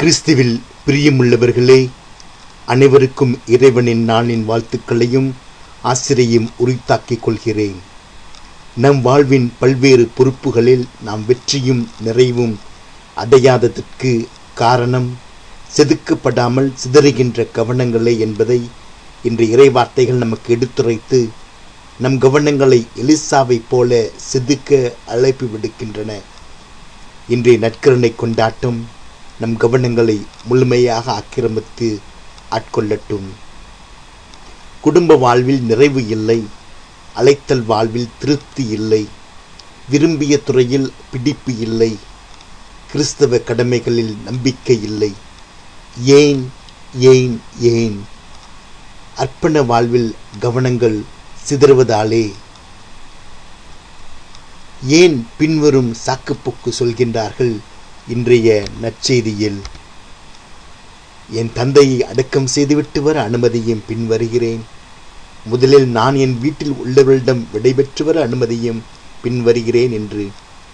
கிறிஸ்துவில் பிரியமுள்ளவர்களே அனைவருக்கும் இறைவனின் நாளின் வாழ்த்துக்களையும் ஆசிரியும் உரித்தாக்கிக் கொள்கிறேன் நம் வாழ்வின் பல்வேறு பொறுப்புகளில் நாம் வெற்றியும் நிறைவும் அடையாததற்கு காரணம் செதுக்கப்படாமல் சிதறுகின்ற கவனங்களே என்பதை இன்று இறைவார்த்தைகள் நமக்கு எடுத்துரைத்து நம் கவனங்களை எலிசாவைப் போல செதுக்க அழைப்பு விடுக்கின்றன இன்றைய நற்கருணை கொண்டாட்டம் நம் கவனங்களை முழுமையாக ஆக்கிரமித்து ஆட்கொள்ளட்டும் குடும்ப வாழ்வில் நிறைவு இல்லை அழைத்தல் வாழ்வில் திருப்தி இல்லை விரும்பிய துறையில் பிடிப்பு இல்லை கிறிஸ்தவ கடமைகளில் நம்பிக்கை இல்லை ஏன் ஏன் ஏன் அர்ப்பண வாழ்வில் கவனங்கள் சிதறுவதாலே ஏன் பின்வரும் சாக்குப்போக்கு சொல்கின்றார்கள் இன்றைய நற்செய்தியில் என் தந்தையை அடக்கம் செய்துவிட்டு வர அனுமதியும் பின் வருகிறேன் முதலில் நான் என் வீட்டில் உள்ளவர்களிடம் விடைபெற்று வர அனுமதியும் பின் வருகிறேன் என்று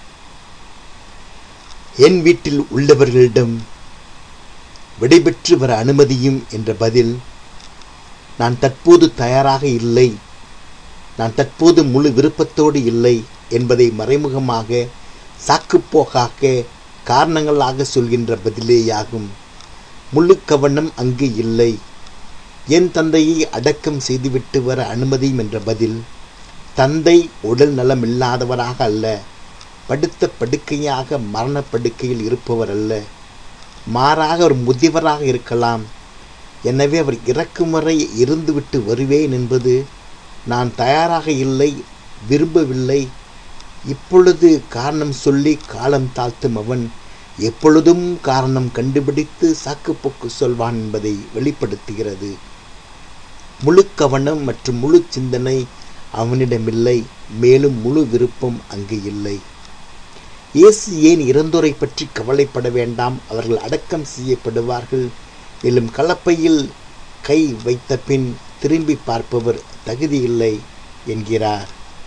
என் வீட்டில் உள்ளவர்களிடம் விடைபெற்று வர அனுமதியும் என்ற பதில் நான் தற்போது தயாராக இல்லை நான் தற்போது முழு விருப்பத்தோடு இல்லை என்பதை மறைமுகமாக சாக்குப்போக்காக காரணங்களாக சொல்கின்ற பதிலேயாகும் முழு கவனம் அங்கு இல்லை என் தந்தையை அடக்கம் செய்துவிட்டு வர அனுமதியும் என்ற பதில் தந்தை உடல் நலம் இல்லாதவராக அல்ல படுத்த படுக்கையாக மரணப்படுக்கையில் இருப்பவர் அல்ல மாறாக ஒரு முதியவராக இருக்கலாம் எனவே அவர் இறக்கும் வரை இருந்துவிட்டு வருவேன் என்பது நான் தயாராக இல்லை விரும்பவில்லை இப்பொழுது காரணம் சொல்லி காலம் தாழ்த்தும் அவன் எப்பொழுதும் காரணம் கண்டுபிடித்து சாக்குப்போக்கு சொல்வான் என்பதை வெளிப்படுத்துகிறது முழு கவனம் மற்றும் முழு சிந்தனை அவனிடமில்லை மேலும் முழு விருப்பம் அங்கு இல்லை இயேசு ஏன் இறந்தோரை பற்றி கவலைப்பட வேண்டாம் அவர்கள் அடக்கம் செய்யப்படுவார்கள் மேலும் கலப்பையில் கை வைத்த பின் திரும்பி பார்ப்பவர் தகுதியில்லை என்கிறார்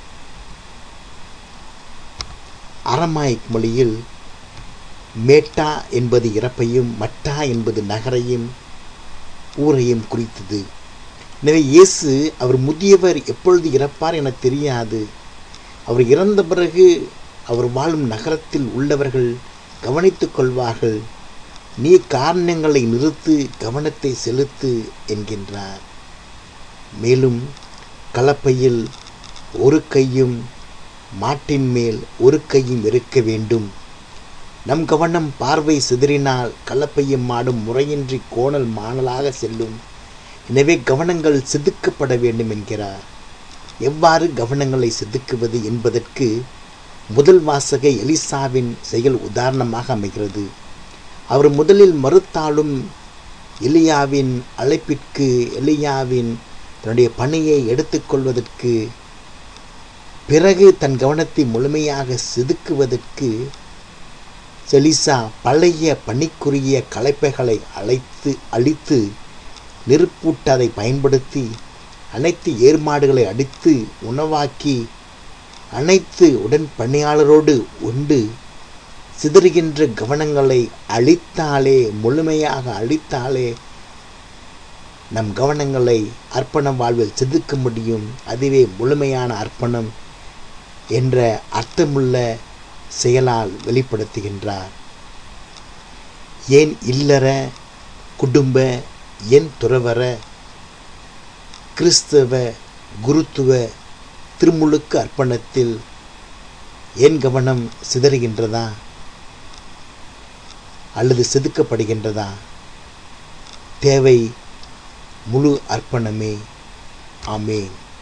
அரமாயிக் மொழியில் மேட்டா என்பது இறப்பையும் மட்டா என்பது நகரையும் ஊரையும் குறித்தது எனவே இயேசு அவர் முதியவர் எப்பொழுது இறப்பார் என தெரியாது அவர் இறந்த பிறகு அவர் வாழும் நகரத்தில் உள்ளவர்கள் கவனித்துக் கொள்வார்கள் நீ காரணங்களை நிறுத்து கவனத்தை செலுத்து என்கின்றார் மேலும் கலப்பையில் ஒரு கையும் மாட்டின் மேல் ஒரு கையும் இருக்க வேண்டும் நம் கவனம் பார்வை சிதறினால் கலப்பையும் மாடும் முறையின்றி கோணல் மாணலாக செல்லும் எனவே கவனங்கள் செதுக்கப்பட வேண்டும் என்கிறார் எவ்வாறு கவனங்களை செதுக்குவது என்பதற்கு முதல் வாசக எலிசாவின் செயல் உதாரணமாக அமைகிறது அவர் முதலில் மறுத்தாலும் எலியாவின் அழைப்பிற்கு எலியாவின் தன்னுடைய பணியை எடுத்துக்கொள்வதற்கு பிறகு தன் கவனத்தை முழுமையாக செதுக்குவதற்கு செலிசா பழைய பணிக்குரிய கலைப்பைகளை அழைத்து அழித்து நெருப்பூட்ட அதை பயன்படுத்தி அனைத்து ஏர்மாடுகளை அடித்து உணவாக்கி அனைத்து உடன் பணியாளரோடு உண்டு சிதறுகின்ற கவனங்களை அழித்தாலே முழுமையாக அழித்தாலே நம் கவனங்களை அர்ப்பண வாழ்வில் செதுக்க முடியும் அதுவே முழுமையான அர்ப்பணம் என்ற அர்த்தமுள்ள செயலால் வெளிப்படுத்துகின்றார் ஏன் இல்லற குடும்ப என் துறவர கிறிஸ்தவ குருத்துவ திருமுழுக்கு அர்ப்பணத்தில் என் கவனம் சிதறுகின்றதா அல்லது செதுக்கப்படுகின்றதா தேவை முழு அர்ப்பணமே ஆமேன்